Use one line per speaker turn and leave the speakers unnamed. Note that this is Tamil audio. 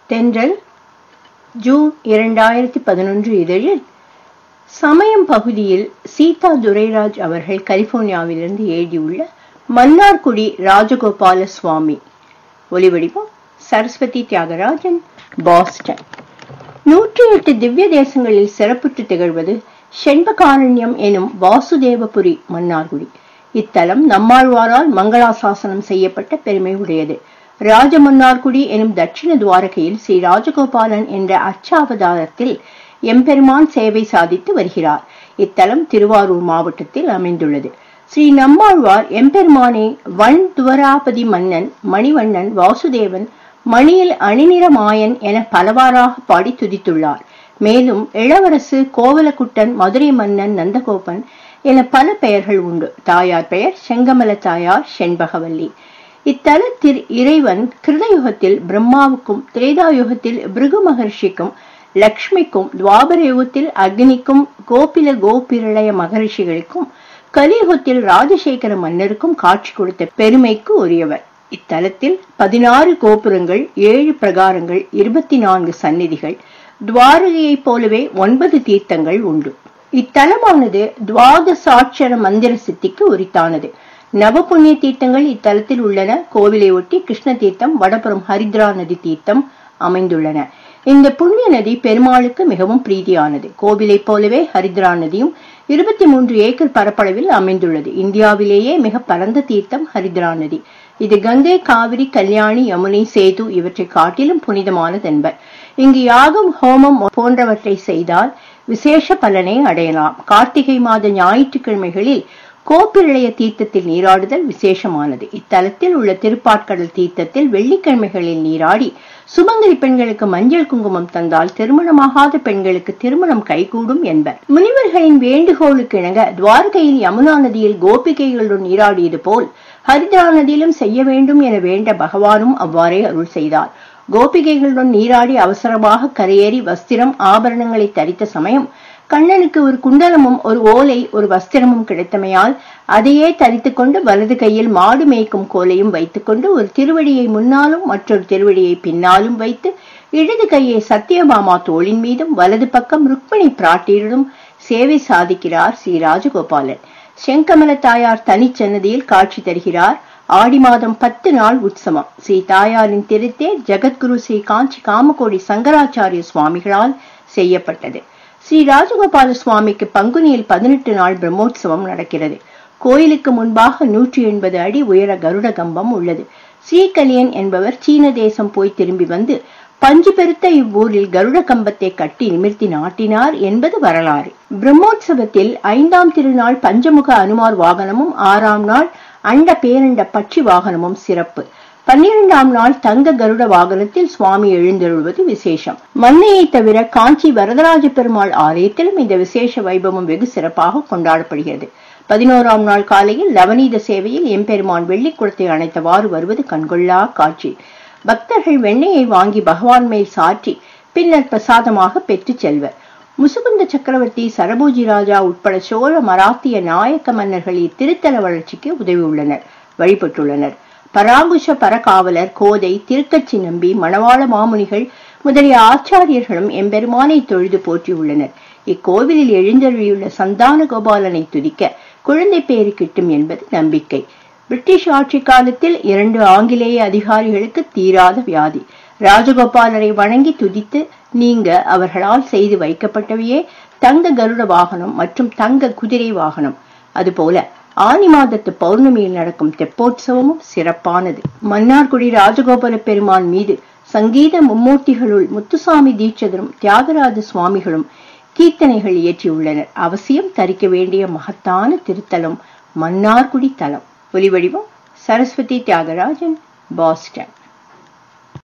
தென்றல் ஜூன் இரண்டாயிரத்தி பதினொன்று இதழில் சமயம் பகுதியில் சீதா துரைராஜ் அவர்கள் கலிபோர்னியாவிலிருந்து எழுதியுள்ள மன்னார்குடி ராஜகோபால சுவாமி ஒலிவடிவம் சரஸ்வதி தியாகராஜன் பாஸ்டன் நூற்றி எட்டு திவ்ய தேசங்களில் சிறப்புற்று திகழ்வது செண்பகாரண்யம் எனும் வாசுதேவபுரி மன்னார்குடி இத்தலம் நம்மாழ்வாரால் மங்களாசாசனம் செய்யப்பட்ட பெருமை உடையது ராஜமன்னார்குடி எனும் தட்சிண துவாரகையில் ஸ்ரீ ராஜகோபாலன் என்ற அச்சாவதாரத்தில் எம்பெருமான் சேவை சாதித்து வருகிறார் இத்தலம் திருவாரூர் மாவட்டத்தில் அமைந்துள்ளது ஸ்ரீ நம்மாழ்வார் எம்பெருமானை வன் துவராபதி மன்னன் மணிவண்ணன் வாசுதேவன் மணியில் அணிநிற மாயன் என பலவாறாக பாடி துதித்துள்ளார் மேலும் இளவரசு கோவலக்குட்டன் மதுரை மன்னன் நந்தகோபன் என பல பெயர்கள் உண்டு தாயார் பெயர் செங்கமல தாயார் செண்பகவல்லி இத்தலத்தில் இறைவன் கிருதயுகத்தில் பிரம்மாவுக்கும் திரேதாயுகத்தில் பிருகு மகர்ஷிக்கும் லக்ஷ்மிக்கும் துவாபர யுகத்தில் அக்னிக்கும் கோபில கோபிரளய மகரிஷிகளுக்கும் கலியுகத்தில் ராஜசேகர மன்னருக்கும் காட்சி கொடுத்த பெருமைக்கு உரியவர் இத்தலத்தில் பதினாறு கோபுரங்கள் ஏழு பிரகாரங்கள் இருபத்தி நான்கு சந்நிதிகள் துவாரகையைப் போலவே ஒன்பது தீர்த்தங்கள் உண்டு இத்தலமானது துவாதசாட்சர மந்திர சித்திக்கு உரித்தானது நவபுண்ணிய தீர்த்தங்கள் இத்தலத்தில் உள்ளன கோவிலை ஒட்டி கிருஷ்ண தீர்த்தம் வடபுறம் ஹரித்ரா நதி தீர்த்தம் அமைந்துள்ளன இந்த புண்ணிய நதி பெருமாளுக்கு மிகவும் பிரீதியானது கோவிலைப் போலவே ஹரித்ரா நதியும் இருபத்தி மூன்று ஏக்கர் பரப்பளவில் அமைந்துள்ளது இந்தியாவிலேயே மிக பரந்த தீர்த்தம் ஹரித்ரா நதி இது கங்கை காவிரி கல்யாணி யமுனை சேது இவற்றை காட்டிலும் புனிதமானதென்பர் இங்கு யாகம் ஹோமம் போன்றவற்றை செய்தால் விசேஷ பலனை அடையலாம் கார்த்திகை மாத ஞாயிற்றுக்கிழமைகளில் கோப்பிரளைய தீர்த்தத்தில் நீராடுதல் விசேஷமானது இத்தலத்தில் உள்ள திருப்பாட்கடல் தீர்த்தத்தில் வெள்ளிக்கிழமைகளில் நீராடி சுமங்கலி பெண்களுக்கு மஞ்சள் குங்குமம் தந்தால் திருமணமாகாத பெண்களுக்கு திருமணம் கைகூடும் என்பர் முனிவர்களின் வேண்டுகோளுக்கு இணங்க துவாரகையில் யமுனா நதியில் கோபிகைகளுடன் நீராடியது போல் ஹரித்ரா நதியிலும் செய்ய வேண்டும் என வேண்ட பகவானும் அவ்வாறே அருள் செய்தார் கோபிகைகளுடன் நீராடி அவசரமாக கரையேறி வஸ்திரம் ஆபரணங்களை தரித்த சமயம் கண்ணனுக்கு ஒரு குண்டலமும் ஒரு ஓலை ஒரு வஸ்திரமும் கிடைத்தமையால் அதையே தரித்து கொண்டு வலது கையில் மாடு மேய்க்கும் கோலையும் வைத்துக்கொண்டு ஒரு திருவடியை முன்னாலும் மற்றொரு திருவடியை பின்னாலும் வைத்து இடது கையை சத்தியபாமா தோளின் மீதும் வலது பக்கம் ருக்மிணி பிராட்டியரிடம் சேவை சாதிக்கிறார் ஸ்ரீ ராஜகோபாலன் செங்கமல தாயார் தனிச்சன்னதியில் காட்சி தருகிறார் ஆடி மாதம் பத்து நாள் உற்சவம் ஸ்ரீ தாயாரின் திருத்தேர் ஜெகத்குரு ஸ்ரீ காஞ்சி காமகோடி சங்கராச்சாரிய சுவாமிகளால் செய்யப்பட்டது ஸ்ரீ ராஜகோபால சுவாமிக்கு பங்குனியில் பதினெட்டு நாள் பிரம்மோற்சவம் நடக்கிறது கோயிலுக்கு முன்பாக நூற்றி எண்பது அடி உயர கருட கம்பம் உள்ளது ஸ்ரீகலியன் என்பவர் சீன தேசம் போய் திரும்பி வந்து பஞ்சு பெருத்த இவ்வூரில் கருட கம்பத்தை கட்டி நிமிர்த்தி நாட்டினார் என்பது வரலாறு பிரம்மோற்சவத்தில் ஐந்தாம் திருநாள் பஞ்சமுக அனுமார் வாகனமும் ஆறாம் நாள் அண்ட பேரண்ட பட்சி வாகனமும் சிறப்பு பன்னிரெண்டாம் நாள் தங்க கருட வாகனத்தில் சுவாமி எழுந்தருள்வது விசேஷம் மன்னையை தவிர காஞ்சி வரதராஜ பெருமாள் ஆலயத்திலும் இந்த விசேஷ வைபவம் வெகு சிறப்பாக கொண்டாடப்படுகிறது பதினோராம் நாள் காலையில் லவனீத சேவையில் எம்பெருமான் வெள்ளிக்குளத்தை அணைத்தவாறு வருவது கண்கொள்ளா காட்சி பக்தர்கள் வெண்ணெயை வாங்கி பகவான் மேல் சாற்றி பின்னர் பிரசாதமாக பெற்று செல்வர் முசுகுந்த சக்கரவர்த்தி சரபோஜி ராஜா உட்பட சோழ மராத்திய நாயக்க மன்னர்கள் இத்திருத்தல வளர்ச்சிக்கு உதவியுள்ளனர் வழிபட்டுள்ளனர் பராங்குஷ பரகாவலர் கோதை திருக்கச்சி நம்பி மணவாள மாமுனிகள் முதலிய ஆச்சாரியர்களும் எம்பெருமானை தொழுது போற்றியுள்ளனர் இக்கோவிலில் எழுந்தருளியுள்ள சந்தான கோபாலனை துதிக்க குழந்தை பேறு கிட்டும் என்பது நம்பிக்கை பிரிட்டிஷ் ஆட்சி காலத்தில் இரண்டு ஆங்கிலேய அதிகாரிகளுக்கு தீராத வியாதி ராஜகோபாலரை வணங்கி துதித்து நீங்க அவர்களால் செய்து வைக்கப்பட்டவையே தங்க கருட வாகனம் மற்றும் தங்க குதிரை வாகனம் அதுபோல ஆனி மாதத்து பௌர்ணமியில் நடக்கும் தெப்போற்சவமும் சிறப்பானது மன்னார்குடி ராஜகோபால பெருமான் மீது சங்கீத மும்மூர்த்திகளுள் முத்துசாமி தீட்சதரும் தியாகராஜ சுவாமிகளும் கீர்த்தனைகள் இயற்றியுள்ளனர் அவசியம் தரிக்க வேண்டிய மகத்தான திருத்தலம் மன்னார்குடி தலம் ஒலிவடிவம் சரஸ்வதி தியாகராஜன் பாஸ்டன்